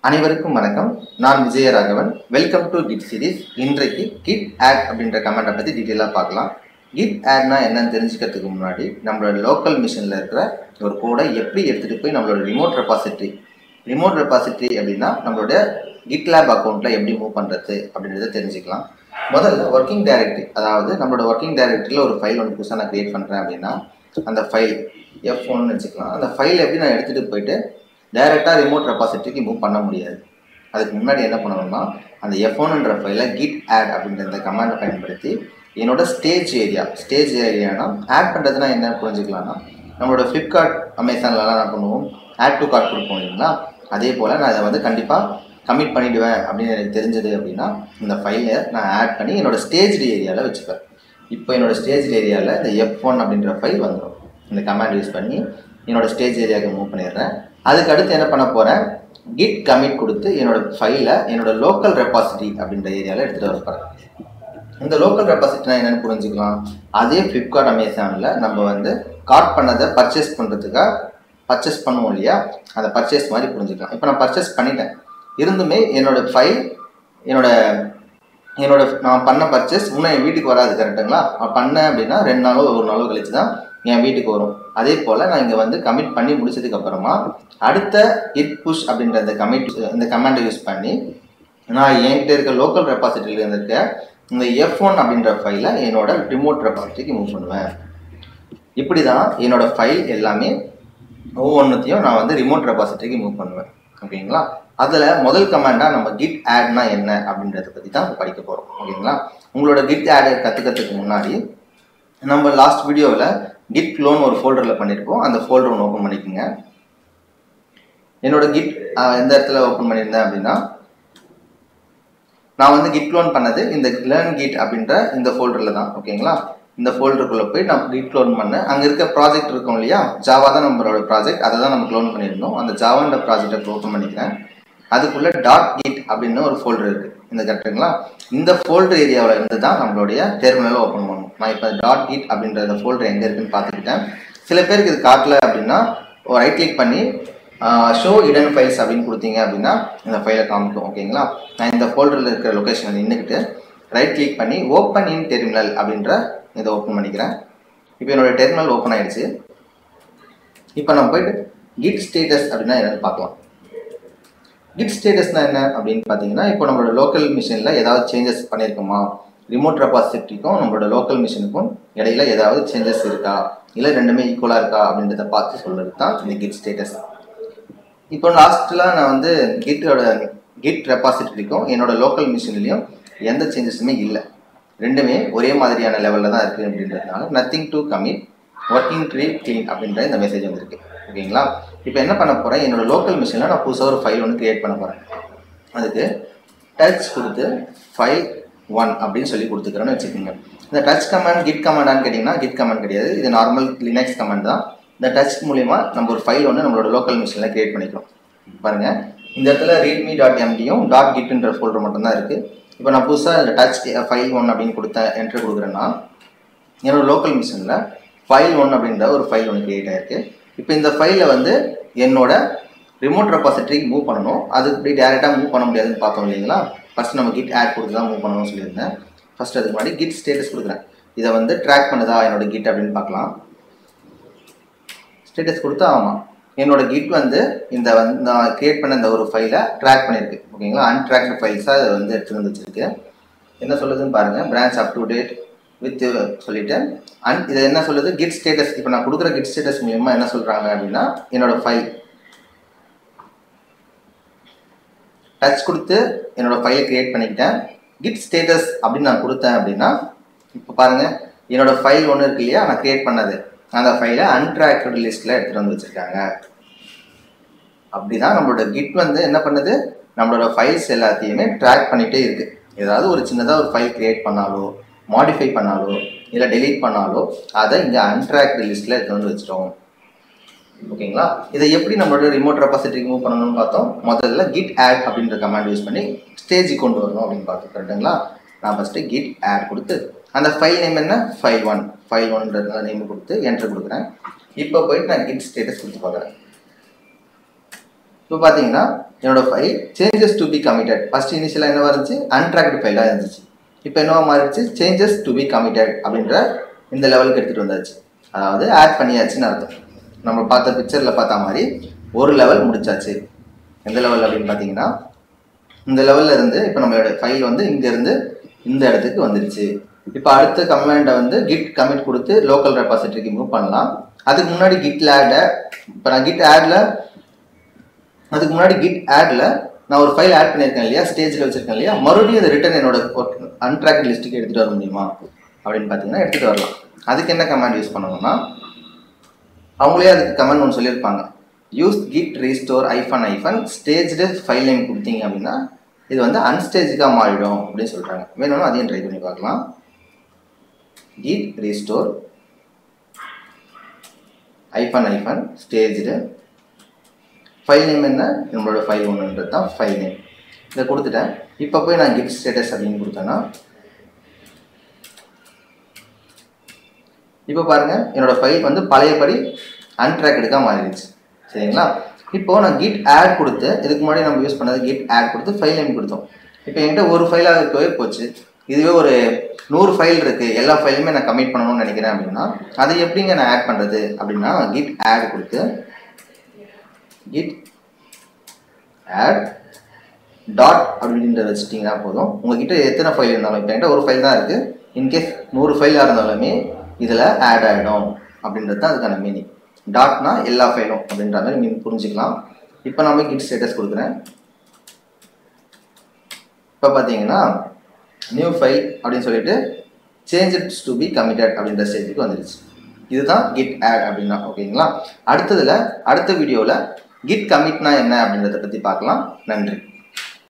அனைவருக்கும் வணக்கம் நான் Vijayaraghavan welcome to Git series இன்றைக்கு கிட் ஆட் அப்படின்ற கமெண்ட்டை பற்றி டீட்டெயிலாக பார்க்கலாம் கிட் ஆட்னா என்னன்னு தெரிஞ்சுக்கிறதுக்கு முன்னாடி நம்மளோட லோக்கல் மிஷினில் இருக்கிற ஒரு கோடை எப்படி எடுத்துகிட்டு போய் நம்மளோட ரிமோட் ரெபாசிட்ரி ரிமோட் ரெபாசிட்ரி அப்படின்னா நம்மளோட கிட்லேப் அக்கௌண்ட்டில் எப்படி மூவ் பண்ணுறது அப்படின்றத தெரிஞ்சுக்கலாம் முதல்ல ஒர்க்கிங் டைரக்டரி அதாவது நம்மளோட ஒர்க்கிங் டைரக்டரியில் ஒரு ஃபைல் ஒன்று புதுசாக நான் க்ரியேட் பண்ணுறேன் அப்படின்னா அந்த ஃபைல் எஃப் ஒன்னு வச்சுக்கலாம் அந்த ஃபைல் எப்படி நான் எடுத்துகிட்டு போயிட்டு டைரெக்டாக ரிமோட் ரெபாசிட்டரிக்கு மூவ் பண்ண முடியாது அதுக்கு முன்னாடி என்ன பண்ணணும்னா அந்த எஃப்ஒன்ன்ற ஃபைலை கிட் ஆட் அப்படின்ற இந்த கமாண்டை பயன்படுத்தி என்னோட ஸ்டேஜ் ஏரியா ஸ்டேஜ் ஏரியானா ஆட் பண்ணுறதுனா என்ன புரிஞ்சுக்கலாம்னா நம்மளோட ஃப்ளிப்கார்ட் அமேசான்லலாம் என்ன பண்ணுவோம் ஆட் டு கார்ட் கொடுப்போம் இல்லைங்களா அதே போல் நான் இதை வந்து கண்டிப்பாக கமிட் பண்ணிவிடுவேன் அப்படின்னு எனக்கு தெரிஞ்சது அப்படின்னா இந்த ஃபைலை நான் ஆட் பண்ணி என்னோட ஸ்டேஜ் ஏரியாவில் வச்சுப்பேன் இப்போ என்னோட ஸ்டேஜ் ஏரியாவில் இந்த எஃப் ஒன் அப்படின்ற ஃபைல் வந்துடும் இந்த கமாண்ட் யூஸ் பண்ணி என்னோட ஸ்டேஜ் ஏரியாவுக்கு மூவ் பண்ணிடுறேன் அதுக்கு அடுத்து என்ன பண்ண போகிறேன் கிட் கமிட் கொடுத்து என்னோட ஃபைலை என்னோட லோக்கல் ரெபாசிட்டி அப்படின்ற ஏரியாவில் எடுத்துகிட்டு வர போகிறேன் இந்த லோக்கல் ரெபாசிட்டினா என்னென்னு புரிஞ்சுக்கலாம் அதே ஃப்ளிப்கார்ட் அமேசானில் நம்ம வந்து கார்ட் பண்ணதை பர்ச்சேஸ் பண்ணுறதுக்காக பர்ச்சேஸ் பண்ணுவோம் இல்லையா அந்த பர்ச்சேஸ் மாதிரி புரிஞ்சுக்கலாம் இப்போ நான் பர்ச்சேஸ் பண்ணிட்டேன் இருந்துமே என்னோட ஃபைல் என்னோட என்னோட நான் பண்ண பர்ச்சேஸ் இன்னும் என் வீட்டுக்கு வராது கரெக்டுங்களா நான் பண்ணேன் அப்படின்னா ரெண்டு நாளோ ஒரு நாளோ கழிச்சு தான் என் வீட்டுக்கு வரும் அதே போல் நான் இங்கே வந்து கமிட் பண்ணி முடிச்சதுக்கு அப்புறமா அடுத்த இட் புஷ் அப்படின்ற இந்த கமிட் இந்த கமாண்டை யூஸ் பண்ணி நான் என்கிட்ட இருக்க லோக்கல் ரெபாசிட்டரியில் இருக்க இந்த எஃப் ஒன் அப்படின்ற ஃபைலை என்னோட ரிமோட் ரெபாசிட்டரிக்கு மூவ் பண்ணுவேன் இப்படி தான் என்னோட ஃபைல் எல்லாமே ஒவ்வொன்றுத்தையும் நான் வந்து ரிமோட் ரெபாசிட்டரிக்கு மூவ் பண்ணுவேன் ஓகேங்களா அதில் முதல் கமாண்டாக நம்ம கிட் ஆட்னா என்ன அப்படின்றத பற்றி தான் படிக்க போகிறோம் ஓகேங்களா உங்களோட கிட் ஆடை கற்றுக்கிறதுக்கு முன்னாடி நம்ம லாஸ்ட் வீடியோவில் கிட் க்ளோன் ஒரு ஃபோல்டரில் பண்ணியிருக்கோம் அந்த ஃபோல்டர் ஒன்று ஓப்பன் பண்ணிக்கோங்க என்னோட கிட் எந்த இடத்துல ஓப்பன் பண்ணியிருந்தேன் அப்படின்னா நான் வந்து கிட் க்ளோன் பண்ணது இந்த லேர்ன் கிட் அப்படின்ற இந்த ஃபோல்டரில் தான் ஓகேங்களா இந்த ஃபோல்டருக்குள்ளே போய் நான் கிட் க்ளோன் பண்ணேன் அங்கே இருக்க ப்ராஜெக்ட் இருக்கும் இல்லையா ஜாவா தான் நம்மளோட ப்ராஜெக்ட் அதை தான் நம்ம க்ளோன் பண்ணியிருந்தோம் அந்த ஜாவான்ற ப்ராஜெக்டை ஓப்பன் பண்ணிக்கிறேன் அதுக்குள்ளே டாட் கிட் அப்படின்னு ஒரு ஃபோல்டர் இருக்குது இந்த கரெக்டுங்களா இந்த ஃபோல்டர் ஏரியாவில் இருந்து தான் நம்மளுடைய டெர்மினலை ஓப்பன் பண்ணணும் நான் இப்போ டாட் கிட் அப்படின்ற இந்த ஃபோல்டர் எங்கே இருக்குன்னு பார்த்துக்கிட்டேன் சில பேருக்கு இது காட்டல அப்படின்னா ரைட் கிளிக் பண்ணி ஷோ இடன் ஃபைல்ஸ் அப்படின்னு கொடுத்தீங்க அப்படின்னா இந்த ஃபைலை காமிக்கும் ஓகேங்களா நான் இந்த ஃபோல்டரில் இருக்கிற லொக்கேஷனை நின்றுக்கிட்டு ரைட் கிளிக் பண்ணி ஓப்பன் இன் டெர்மினல் அப்படின்ற இதை ஓப்பன் பண்ணிக்கிறேன் இப்போ என்னோடய டெர்மினல் ஓப்பன் ஆகிடுச்சு இப்போ நம்ம போயிட்டு கிட் ஸ்டேட்டஸ் அப்படின்னா என்னென்னு பார்க்கலாம் கிட் ஸ்டேட்டஸ்னால் என்ன அப்படின்னு பார்த்தீங்கன்னா இப்போ நம்மளோட லோக்கல் மிஷினில் ஏதாவது சேஞ்சஸ் பண்ணியிருக்கோமா ரிமோட் ரெபாசிட்டரிக்கும் நம்மளோட லோக்கல் மிஷினுக்கும் இடையில ஏதாவது சேஞ்சஸ் இருக்கா இல்லை ரெண்டுமே ஈக்குவலாக இருக்கா அப்படின்றத பார்த்து சொல்கிறது தான் இந்த கிட் ஸ்டேட்டஸ் இப்போ லாஸ்ட்டில் நான் வந்து கிட்டோட கிட் ரெபாசிட்டரிக்கும் என்னோட லோக்கல் மிஷின்லேயும் எந்த சேஞ்சஸுமே இல்லை ரெண்டுமே ஒரே மாதிரியான லெவலில் தான் இருக்குது அப்படின்றதுனால nothing to commit working tree clean அப்படின்ற இந்த மெசேஜ் வந்திருக்கு ஓகேங்களா இப்போ என்ன பண்ண போகிறேன் என்னோட லோக்கல் மிஷினில் நான் புதுசாக ஒரு ஃபைல் ஒன்று க்ரியேட் பண்ண போகிறேன் அதுக்கு டச் கொடுத்து ஃபைல் ஒன் அப்படின்னு சொல்லி கொடுத்துக்கிறேன்னு வச்சுக்கோங்க இந்த டச் கமாண்ட் கிட் கமாண்டான்னு கேட்டிங்கன்னா கிட் கமாண்ட் கிடையாது இது நார்மல் லினக்ஸ் கமாண்ட் தான் இந்த டச் மூலிமா நம்ம ஒரு ஃபைல் ஒன்று நம்மளோட லோக்கல் மிஷினில் க்ரியேட் பண்ணிக்கிறோம் பாருங்கள் இந்த இடத்துல ரீட்மி டாட் எம்டியும் டாட் கிட்ன்ற ஃபோல்டர் மட்டும்தான் இருக்குது இப்போ நான் புதுசாக இந்த டச் ஃபைல் ஒன் அப்படின்னு கொடுத்த என்ட்ரு கொடுக்குறேன்னா என்னோட லோக்கல் மிஷினில் ஃபைல் ஒன் அப்படின்ற ஒரு ஃபைல் ஒன்று க்ரியேட் ஆகிருக்கு இப்போ இந்த ஃபைலை வந்து என்னோட ரிமோட் ரெபாசிட்டரிக்கு மூவ் பண்ணணும் அது இப்படி டேரெக்டாக மூவ் பண்ண முடியாதுன்னு பார்த்தோம் இல்லைங்களா ஃபஸ்ட் நம்ம கிட் ஆட் கொடுத்து தான் மூவ் பண்ணணும்னு சொல்லியிருந்தேன் ஃபஸ்ட் அதுக்கு முன்னாடி கிட் ஸ்டேட்டஸ் கொடுக்குறேன் இதை வந்து ட்ராக் பண்ணுதா என்னோட கிட் அப்படின்னு பார்க்கலாம் ஸ்டேட்டஸ் கொடுத்தா ஆமாம் என்னோட கிட் வந்து இந்த வந்து நான் க்ரியேட் பண்ண இந்த ஒரு ஃபைலை ட்ராக் பண்ணியிருக்கு ஓகேங்களா அன்ட்ராக்டு ஃபைல்ஸாக அதை வந்து எடுத்துகிட்டு வந்து வச்சுருக்கு என்ன சொல்லுதுன்னு பாருங்கள் branch up to date with சொல்லிட்டு அண்ட் இதை என்ன சொல்லுது கிட் ஸ்டேட்டஸ் இப்போ நான் கொடுக்குற கிட் ஸ்டேட்டஸ் மூலியமாக என்ன சொல்கிறாங்க அப்படின்னா என்னோட ஃபைல் டச் கொடுத்து என்னோட ஃபைலை க்ரியேட் பண்ணிக்கிட்டேன் கிட் ஸ்டேட்டஸ் அப்படின்னு நான் கொடுத்தேன் அப்படின்னா இப்போ பாருங்கள் என்னோட ஃபைல் ஒன்று இருக்கு இல்லையா நான் க்ரியேட் பண்ணது அந்த ஃபைலை அன்ட்ராக்டட் லிஸ்ட்டில் எடுத்துகிட்டு வந்து வச்சுருக்காங்க அப்படி தான் நம்மளோட கிட் வந்து என்ன பண்ணுது நம்மளோட ஃபைல்ஸ் எல்லாத்தையுமே ட்ராக் பண்ணிகிட்டே இருக்குது ஏதாவது ஒரு சின்னதாக ஒரு ஃபைல் க்ரியேட் பண்ணாலோ மாடிஃபை பண்ணாலோ இல்லை டெலீட் பண்ணாலோ அதை இங்கே அன்ட்ராக்ட் லிஸ்ட்டில் எடுத்து வந்து வச்சிட்டோம் ஓகேங்களா இதை எப்படி நம்மளோட ரிமோட் ரெபாசிட்டரிக்கு மூவ் பண்ணணும்னு பார்த்தோம் முதல்ல கிட் ஆட் அப்படின்ற கமாண்ட் யூஸ் பண்ணி ஸ்டேஜுக்கு கொண்டு வரணும் அப்படின்னு பார்த்தோம் கரெக்டுங்களா நான் ஃபஸ்ட்டு கிட் ஆட் கொடுத்து அந்த ஃபைல் நேம் என்ன ஃபைல் ஒன் ஃபைல் ஒன்ற நேம் கொடுத்து என்ட்ரு கொடுக்குறேன் இப்போ போயிட்டு நான் கிட் ஸ்டேட்டஸ் கொடுத்து பார்க்குறேன் இப்போ பார்த்தீங்கன்னா என்னோட file changes to be committed first இனிஷியலாக என்னவா இருந்துச்சு அன்ட்ராக்டு ஃபைலாக இருந்துச்சு இப்போ என்னவா மாறிடுச்சு சேஞ்சஸ் டு பி கமிட்டட் அப்படின்ற இந்த லெவலுக்கு எடுத்துகிட்டு வந்தாச்சு அதாவது ஆட் பண்ணியாச்சுன்னு அர்த்தம் நம்ம பார்த்த பிக்சரில் பார்த்த மாதிரி ஒரு லெவல் முடிச்சாச்சு எந்த லெவல் அப்படின்னு பார்த்தீங்கன்னா இந்த லெவலில் இருந்து இப்போ நம்மளோட ஃபைல் வந்து இங்கேருந்து இந்த இடத்துக்கு வந்துருச்சு இப்போ அடுத்த கமெண்டை வந்து கிட் கமிட் கொடுத்து லோக்கல் ரெபாசிட்டரிக்கு மூவ் பண்ணலாம் அதுக்கு முன்னாடி கிட் ஆடை இப்போ நான் கிட் ஆடில் அதுக்கு முன்னாடி கிட் ஆடில் நான் ஒரு ஃபைல் ஆட் பண்ணியிருக்கேன் இல்லையா ஸ்டேஜில் வச்சிருக்கேன் இல்லையா மறுபடியும் அதை ரிட்டன் என்னோட அன்ட்ராக்ட் லிஸ்ட்டுக்கு எடுத்துகிட்டு வர முடியுமா அப்படின்னு பார்த்தீங்கன்னா எடுத்துகிட்டு வரலாம் அதுக்கு என்ன கமாண்ட் யூஸ் பண்ணணும்னா அவங்களே அதுக்கு கமெண்ட் ஒன்று சொல்லியிருப்பாங்க யூஸ் கிட் ரீஸ்டோர் ஐஃபன் ஐஃபன் ஸ்டேஜ்டு ஃபைல் நேம் கொடுத்தீங்க அப்படின்னா இது வந்து அன்ஸ்டேஜுக்காக மாறிடும் அப்படின்னு சொல்கிறாங்க வேணும்னா அதையும் ட்ரை பண்ணி பார்க்கலாம் கிட் ரீஸ்டோர் ஐஃபன் ஐஃபன் ஸ்டேஜ்டு ஃபைல் நேம் என்ன நம்மளோட ஃபைல் ஒன்றுன்றது தான் ஃபைல் நேம் இதை கொடுத்துட்டேன் இப்போ போய் நான் கிட் ஸ்டேட்டஸ் அப்படின்னு கொடுத்தேன்னா இப்போ பாருங்க என்னோட ஃபைல் வந்து பழையபடி அன்ட்ராக்டுக்காக மாறிடுச்சு சரிங்களா இப்போ நான் கிட் ஆட் கொடுத்து இதுக்கு முன்னாடி நம்ம யூஸ் பண்ணது கிட் ஆட் கொடுத்து ஃபைல் நேம் கொடுத்தோம் இப்போ என்கிட்ட ஒரு ஃபைலாக இருக்கவே போச்சு இதுவே ஒரு நூறு ஃபைல் இருக்கு எல்லா ஃபைலுமே நான் கமிட் பண்ணணும்னு நினைக்கிறேன் அப்படின்னா அதை எப்படிங்க நான் ஆட் பண்ணுறது அப்படின்னா கிட் ஆட் கொடுத்து கிட் ஆட் டாட் அப்படின்றத வச்சுட்டிங்கன்னா போதும் உங்ககிட்ட எத்தனை ஃபைல் இருந்தாலும் இப்போ என்கிட்ட ஒரு ஃபைல் தான் இருக்குது இன்கேஸ் நூறு ஃபைலாக இருந்தாலுமே இதில் ஆட் ஆகிடும் அப்படின்றது தான் அதுக்கான மீனிங் டாட்னா எல்லா ஃபைலும் அப்படின்ற மாதிரி மீன் புரிஞ்சுக்கலாம் இப்போ நம்ம கிட் ஸ்டேட்டஸ் கொடுக்குறேன் இப்போ பார்த்தீங்கன்னா நியூ ஃபைல் அப்படின்னு சொல்லிட்டு changes to be committed அப்படின்ற ஸ்டேஜுக்கு வந்துருச்சு இதுதான் கிட் ஆட் அப்படின்னா ஓகேங்களா அடுத்ததில் அடுத்த வீடியோவில் கிட் கமிட்னா என்ன அப்படின்றத பற்றி பார்க்கலாம் நன்றி